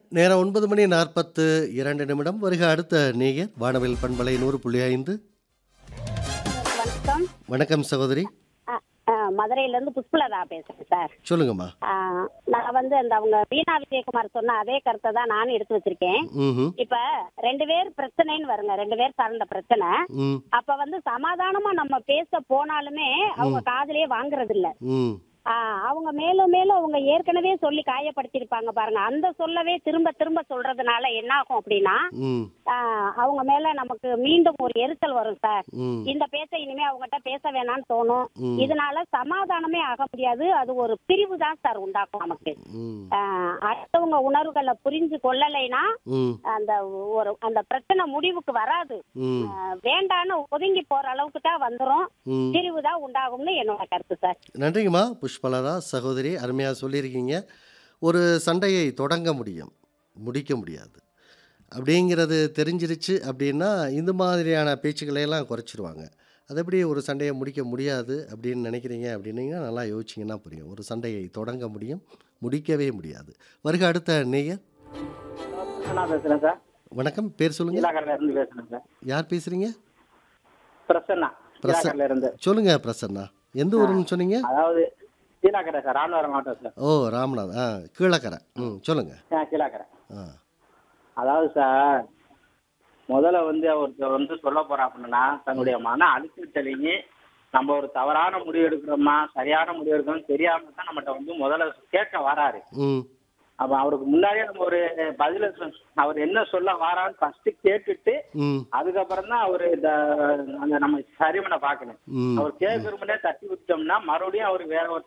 நேரம் ஒன்பது மணி நாற்பத்து இரண்டு நிமிடம் வருக அடுத்த நேயர் வானவில் பண்பலை நூறு புள்ளி ஐந்து வணக்கம் வணக்கம் சகோதரி ஆ, ஆ, மதுரையில இருந்து புஷ்பலதா பேசுறேன் சார் சொல்லுங்கம்மா ஆ, நான் வந்து அந்த அவங்க வீணா விஜயகுமார் சொன்ன அதே கருத்தை தான் நானும் எடுத்து வச்சிருக்கேன் ம் இப்ப ரெண்டு பேர் பிரச்சனைன்னு வருங்க ரெண்டு பேர் சார்ந்த பிரச்சனை ம் அப்ப வந்து சமாதானமா நம்ம பேச போனாலுமே அவங்க காதுலயே வாங்குறது இல்ல ம் ஆ, அவங்க மேலும் மேலும் அவங்க ஏற்கனவே சொல்லி காயப்படுத்திருப்பாங்க பாருங்க அந்த சொல்லவே திரும்ப திரும்ப சொல்றதுனால என்ன ஆகும் அப்படின்னா ம் ஆ, அவங்க மேல நமக்கு மீண்டும் ஒரு எரிச்சல் வரும் சார் ம் இந்த பேச்ச இனிமே அவங்ககிட்ட பேச வேணாம்னு தோணும் ம். இதனால சமாதானமே ஆக முடியாது அது ஒரு பிரிவு தான் சார் உண்டாக்கும் நமக்கு ம் ஆஹ் அடுத்தவங்க உணர்வுகளை புரிஞ்சு கொள்ளலைன்னா ம் அந்த ஒரு அந்த பிரச்சனை முடிவுக்கு வராது ம் ஆஹ் வேண்டான்னு ஒதுங்கி போற அளவுக்கு தான் வந்துரும் ம் பிரிவு தான் உண்டாகும்னு என்னோட கருத்து சார் நன்றிங்கம்மா புஷ்பலதா சகோதரி அருமையாக சொல்லியிருக்கீங்க ஒரு சண்டையை தொடங்க முடியும் முடிக்க முடியாது அப்படிங்கிறது தெரிஞ்சிருச்சு அப்படின்னா இந்த மாதிரியான பேச்சுக்களை எல்லாம் குறைச்சிருவாங்க அது எப்படி ஒரு சண்டையை முடிக்க முடியாது அப்படின்னு நினைக்கிறீங்க அப்படின்னீங்கன்னா நல்லா யோசிச்சிங்கன்னா புரியும் ஒரு சண்டையை தொடங்க முடியும் முடிக்கவே முடியாது வருக அடுத்த நேயர் நான் பேசுறேன் சார் வணக்கம் பேர் சொல்லுங்கள் இலாக்கரில் இருந்து பேசுறேன் சார் யார் பேசுகிறீங்க பிரசன்னா பிரச- இலாக்கரில் இருந்து சொல்லுங்க பிரசன்னா எந்த ஊருன்னு சொன்னீங்க அதாவது கீழாக்கரை சார் ராமநாதபுரம் மாவட்டம் சார் ஓ ராமநாத் ஆ கீழக்கரை ம் சொல்லுங்கள் ஆ கீழாக்கரை ஆ அதாவது சார் முதல்ல வந்து ஒருத்தர் வந்து சொல்ல போறா அப்படின்னா தன்னுடைய மன அழுத்தத்திலேயே நம்ம ஒரு தவறான முடிவு எடுக்கிறோமா சரியான முடிவு எடுக்கிறோம் தெரியாம தான் நம்மகிட்ட வந்து முதல்ல கேட்க வராரு ம் அப்ப அவருக்கு முன்னாடியே நம்ம ஒரு பதில சொ- அவர் என்ன சொல்ல வாரான்னு ஃபர்ஸ்ட் கேட்டுட்டு ம் அதுக்கப்புறம் தான் அவரு இந்த அந்த நம்ம சரி பண்ண பார்க்கணும் ம் அவர் கேட்கற முன்னே தட்டி விட்டோம்னா மறுபடியும் அவர் வேற ஒரு